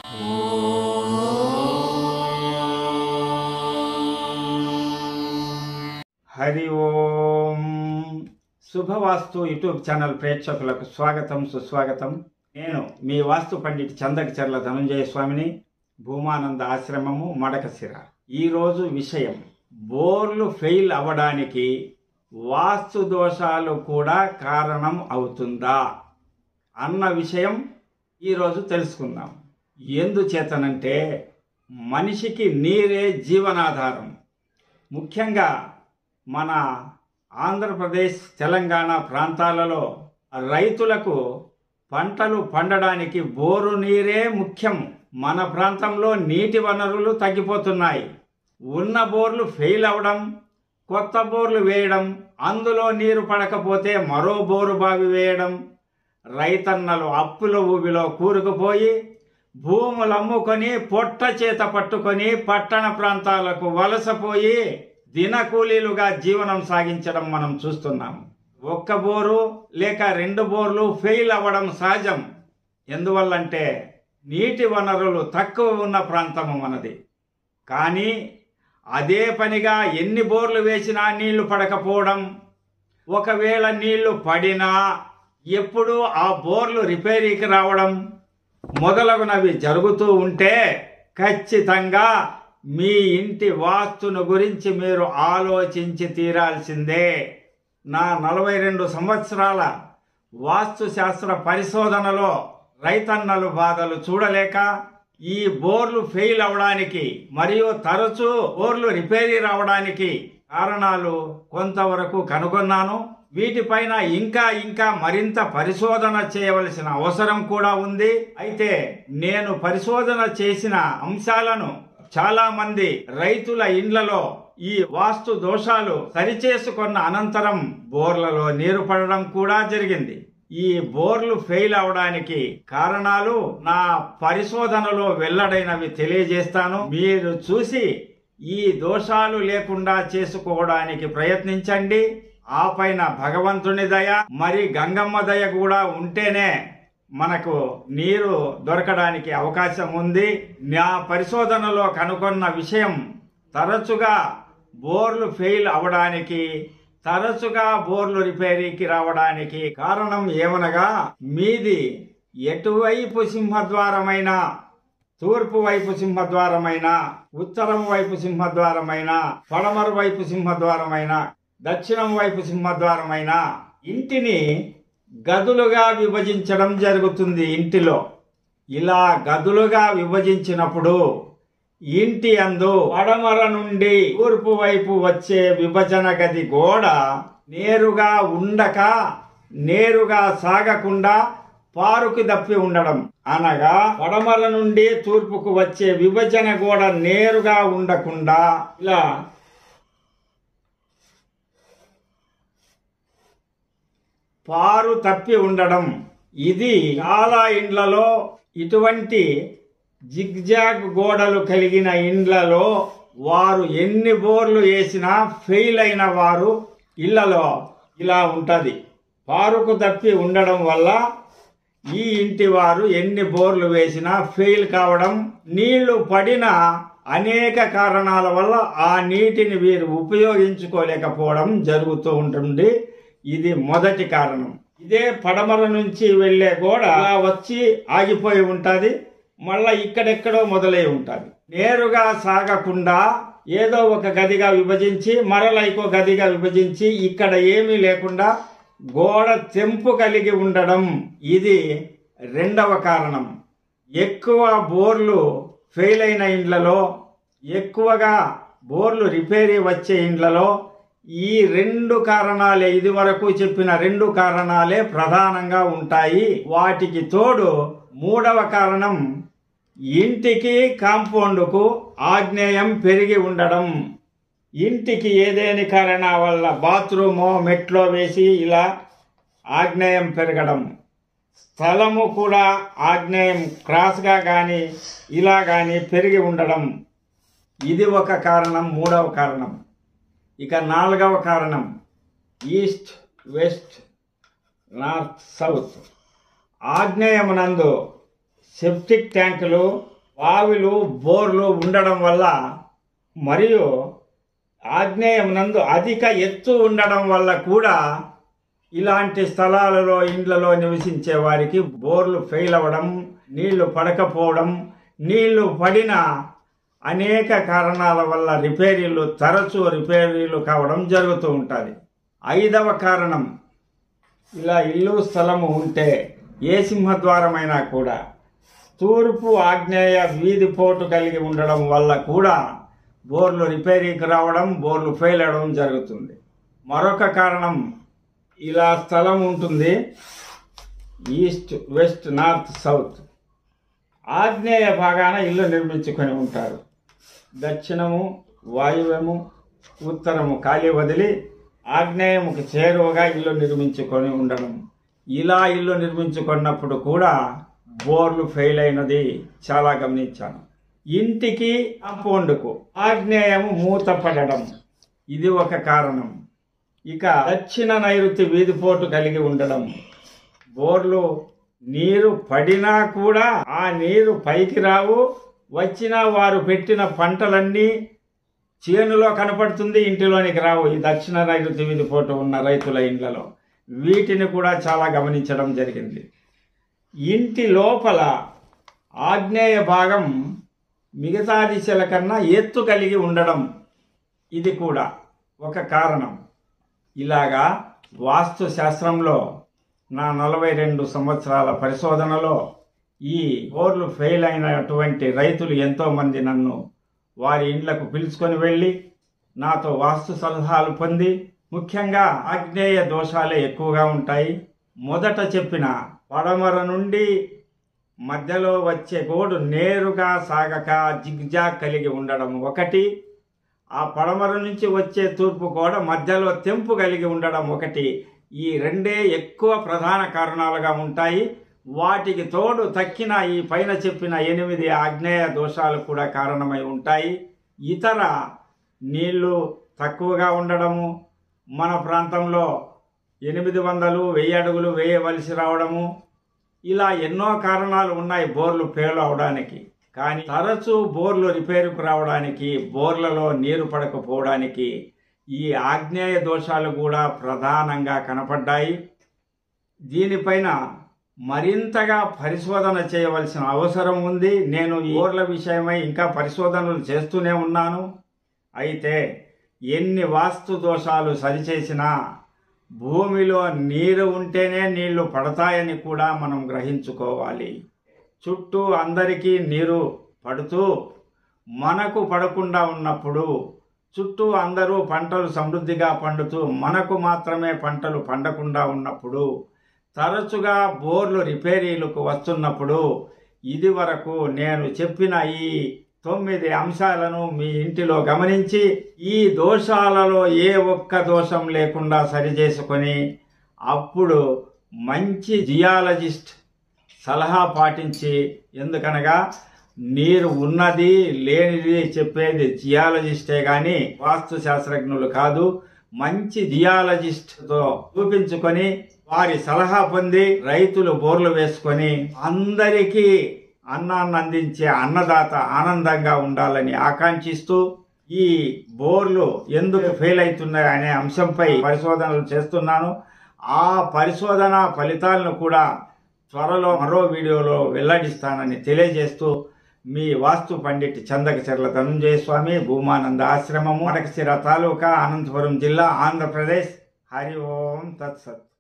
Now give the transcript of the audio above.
హరి ఓం శుభవాస్తు YouTube channel ప్రేక్షకులకు స్వాగతం సుస్వాగతం నేను మీ వాస్తు పండిట్ చందకచర్ల ధనంజయ స్వామిని భూమానంద ఆశ్రమము మడకశిర ఈరోజు విషయం బోర్లు ఫెయిల్ అవ్వడానికి వాస్తు దోషాలు కూడా కారణం అవుతుందా అన్న విషయం ఈరోజు తెలుసుకుందాం ఎందుచేతనంటే మనిషికి నీరే జీవనాధారం ముఖ్యంగా మన ఆంధ్రప్రదేశ్ తెలంగాణ ప్రాంతాలలో రైతులకు పంటలు పండడానికి బోరు నీరే ముఖ్యం మన ప్రాంతంలో నీటి వనరులు తగ్గిపోతున్నాయి ఉన్న బోర్లు ఫెయిల్ అవడం కొత్త బోర్లు వేయడం అందులో నీరు పడకపోతే మరో బోరు బావి వేయడం రైతన్నలు అప్పుల ఊబిలో కూరుకుపోయి భూములు అమ్ముకొని పొట్ట చేత పట్టుకొని పట్టణ ప్రాంతాలకు వలసపోయి దినకూలీలుగా జీవనం సాగించడం మనం చూస్తున్నాం ఒక్క బోరు లేక రెండు బోర్లు ఫెయిల్ అవ్వడం సహజం ఎందువల్లంటే నీటి వనరులు తక్కువ ఉన్న ప్రాంతము మనది కానీ అదే పనిగా ఎన్ని బోర్లు వేసినా నీళ్లు పడకపోవడం ఒకవేళ నీళ్లు పడినా ఎప్పుడు ఆ బోర్లు రిపేరీకి రావడం మొదలగునవి జరుగుతూ ఉంటే ఖచ్చితంగా మీ ఇంటి వాస్తును గురించి మీరు ఆలోచించి తీరాల్సిందే నా నలభై రెండు సంవత్సరాల వాస్తు శాస్త్ర పరిశోధనలో రైతన్నలు బాధలు చూడలేక ఈ బోర్లు ఫెయిల్ అవడానికి మరియు తరచూ బోర్లు రిపేరీ రావడానికి కారణాలు కొంతవరకు కనుగొన్నాను వీటిపైన ఇంకా ఇంకా మరింత పరిశోధన చేయవలసిన అవసరం కూడా ఉంది అయితే నేను పరిశోధన చేసిన అంశాలను చాలా మంది రైతుల ఇండ్లలో ఈ వాస్తు దోషాలు సరిచేసుకున్న అనంతరం బోర్లలో నీరు పడడం కూడా జరిగింది ఈ బోర్లు ఫెయిల్ అవడానికి కారణాలు నా పరిశోధనలో వెల్లడైనవి తెలియజేస్తాను మీరు చూసి ఈ దోషాలు లేకుండా చేసుకోవడానికి ప్రయత్నించండి ఆ పైన భగవంతుని దయ మరి గంగమ్మ దయ కూడా ఉంటేనే మనకు నీరు దొరకడానికి అవకాశం ఉంది నా పరిశోధనలో కనుగొన్న విషయం తరచుగా బోర్లు ఫెయిల్ అవడానికి తరచుగా బోర్లు రిపేరీకి రావడానికి కారణం ఏమనగా మీది ఎటువైపు సింహద్వారమైన తూర్పు వైపు సింహద్వారమైన ఉత్తరం వైపు సింహద్వారమైన పడమర వైపు సింహద్వారమైన దక్షిణం వైపు సింహద్వారమైన ఇంటిని గదులుగా విభజించడం జరుగుతుంది ఇంటిలో ఇలా గదులుగా విభజించినప్పుడు ఇంటి అందు పడమర నుండి తూర్పు వైపు వచ్చే విభజన గది గోడ నేరుగా ఉండక నేరుగా సాగకుండా పారుకి దప్పి ఉండడం అనగా పడమర నుండి తూర్పుకు వచ్చే విభజన గోడ నేరుగా ఉండకుండా ఇలా పారు తప్పి ఉండడం ఇది చాలా ఇండ్లలో ఇటువంటి జిగ్జాగ్ గోడలు కలిగిన ఇండ్లలో వారు ఎన్ని బోర్లు వేసినా ఫెయిల్ అయిన వారు ఇళ్లలో ఇలా ఉంటది పారుకు తప్పి ఉండడం వల్ల ఈ ఇంటి వారు ఎన్ని బోర్లు వేసినా ఫెయిల్ కావడం నీళ్లు పడిన అనేక కారణాల వల్ల ఆ నీటిని వీరు ఉపయోగించుకోలేకపోవడం జరుగుతూ ఉంటుంది ఇది మొదటి కారణం ఇదే పడమర నుంచి వెళ్లే గోడ అలా వచ్చి ఆగిపోయి ఉంటది మళ్ళా ఇక్కడెక్కడో మొదలై ఉంటది నేరుగా సాగకుండా ఏదో ఒక గదిగా విభజించి మరల ఇంకో గదిగా విభజించి ఇక్కడ ఏమీ లేకుండా గోడ తెంపు కలిగి ఉండడం ఇది రెండవ కారణం ఎక్కువ బోర్లు ఫెయిల్ అయిన ఇండ్లలో ఎక్కువగా బోర్లు రిపేరీ వచ్చే ఇండ్లలో ఈ రెండు కారణాలే ఇది వరకు చెప్పిన రెండు కారణాలే ప్రధానంగా ఉంటాయి వాటికి తోడు మూడవ కారణం ఇంటికి కాంపౌండ్కు ఆగ్నేయం పెరిగి ఉండడం ఇంటికి ఏదేని కారణం వల్ల బాత్రూమో మెట్లో వేసి ఇలా ఆగ్నేయం పెరగడం స్థలము కూడా ఆగ్నేయం క్రాస్గా కానీ ఇలా కానీ పెరిగి ఉండడం ఇది ఒక కారణం మూడవ కారణం ఇక నాలుగవ కారణం ఈస్ట్ వెస్ట్ నార్త్ సౌత్ ఆగ్నేయమునందు సెప్టిక్ ట్యాంకులు బావిలు బోర్లు ఉండడం వల్ల మరియు ఆగ్నేయం నందు అధిక ఎత్తు ఉండడం వల్ల కూడా ఇలాంటి స్థలాలలో ఇండ్లలో నివసించే వారికి బోర్లు ఫెయిల్ అవ్వడం నీళ్లు పడకపోవడం నీళ్లు పడిన అనేక కారణాల వల్ల రిపేరీలు తరచూ రిపేరీలు కావడం జరుగుతూ ఉంటుంది ఐదవ కారణం ఇలా ఇల్లు స్థలము ఉంటే ఏ సింహద్వారమైనా కూడా తూర్పు ఆగ్నేయ వీధి పోటు కలిగి ఉండడం వల్ల కూడా బోర్లు రిపేరీకి రావడం బోర్లు ఫెయిల్ అవడం జరుగుతుంది మరొక కారణం ఇలా స్థలం ఉంటుంది ఈస్ట్ వెస్ట్ నార్త్ సౌత్ ఆగ్నేయ భాగాన ఇల్లు నిర్మించుకొని ఉంటారు దక్షిణము వాయువ్యము ఉత్తరము ఖాళీ వదిలి ఆగ్నేయముకు చేరువగా ఇల్లు నిర్మించుకొని ఉండడం ఇలా ఇల్లు నిర్మించుకున్నప్పుడు కూడా బోర్లు ఫెయిల్ అయినది చాలా గమనించాను ఇంటికి కాంపౌండ్కు ఆగ్నేయము మూతపడడం ఇది ఒక కారణం ఇక దక్షిణ నైరుతి వీధిపోటు కలిగి ఉండడం బోర్లు నీరు పడినా కూడా ఆ నీరు పైకి రావు వచ్చినా వారు పెట్టిన పంటలన్నీ చేనులో కనపడుతుంది ఇంటిలోనికి రావు ఈ దక్షిణ నైరుతి వీధిపోటు ఉన్న రైతుల ఇండ్లలో వీటిని కూడా చాలా గమనించడం జరిగింది ఇంటి లోపల ఆగ్నేయ భాగం మిగతా దిశల కన్నా ఎత్తు కలిగి ఉండడం ఇది కూడా ఒక కారణం ఇలాగా వాస్తు శాస్త్రంలో నా నలభై రెండు సంవత్సరాల పరిశోధనలో ఈ బోర్లు ఫెయిల్ అయినటువంటి రైతులు ఎంతోమంది నన్ను వారి ఇండ్లకు పిలుచుకొని వెళ్ళి నాతో వాస్తు సలహాలు పొంది ముఖ్యంగా ఆగ్నేయ దోషాలే ఎక్కువగా ఉంటాయి మొదట చెప్పిన పడమర నుండి మధ్యలో వచ్చే గోడు నేరుగా సాగక జిగ్జాగ్ కలిగి ఉండడం ఒకటి ఆ పడమర నుంచి వచ్చే తూర్పు గోడ మధ్యలో తెంపు కలిగి ఉండడం ఒకటి ఈ రెండే ఎక్కువ ప్రధాన కారణాలుగా ఉంటాయి వాటికి తోడు తక్కిన ఈ పైన చెప్పిన ఎనిమిది ఆగ్నేయ దోషాలు కూడా కారణమై ఉంటాయి ఇతర నీళ్లు తక్కువగా ఉండడము మన ప్రాంతంలో ఎనిమిది వందలు వెయ్యి అడుగులు వేయవలసి రావడము ఇలా ఎన్నో కారణాలు ఉన్నాయి బోర్లు ఫెయిల్ అవడానికి కానీ తరచూ బోర్లు రిపేరుకు రావడానికి బోర్లలో నీరు పడకపోవడానికి ఈ ఆగ్నేయ దోషాలు కూడా ప్రధానంగా కనపడ్డాయి దీనిపైన మరింతగా పరిశోధన చేయవలసిన అవసరం ఉంది నేను ఈ బోర్ల విషయమై ఇంకా పరిశోధనలు చేస్తూనే ఉన్నాను అయితే ఎన్ని వాస్తు దోషాలు సరిచేసినా భూమిలో నీరు ఉంటేనే నీళ్లు పడతాయని కూడా మనం గ్రహించుకోవాలి చుట్టూ అందరికీ నీరు పడుతూ మనకు పడకుండా ఉన్నప్పుడు చుట్టూ అందరూ పంటలు సమృద్ధిగా పండుతూ మనకు మాత్రమే పంటలు పండకుండా ఉన్నప్పుడు తరచుగా బోర్లు రిపేరీలకు వస్తున్నప్పుడు ఇది వరకు నేను చెప్పిన ఈ తొమ్మిది అంశాలను మీ ఇంటిలో గమనించి ఈ దోషాలలో ఏ ఒక్క దోషం లేకుండా సరిచేసుకొని అప్పుడు మంచి జియాలజిస్ట్ సలహా పాటించి ఎందుకనగా నీరు ఉన్నది లేనిది చెప్పేది జియాలజిస్టే కానీ వాస్తు శాస్త్రజ్ఞులు కాదు మంచి జియాలజిస్ట్తో చూపించుకొని వారి సలహా పొంది రైతులు బోర్లు వేసుకొని అందరికీ అన్నాన్ని అందించే అన్నదాత ఆనందంగా ఉండాలని ఆకాంక్షిస్తూ ఈ బోర్లు ఎందుకు ఫెయిల్ అవుతున్నాయి అనే అంశంపై పరిశోధనలు చేస్తున్నాను ఆ పరిశోధన ఫలితాలను కూడా త్వరలో మరో వీడియోలో వెల్లడిస్తానని తెలియజేస్తూ మీ వాస్తు పండిట్ చందకచర్ల ధనుంజయ స్వామి భూమానంద ఆశ్రమము మడకశిర తాలూకా అనంతపురం జిల్లా ఆంధ్రప్రదేశ్ హరి ఓం తత్సత్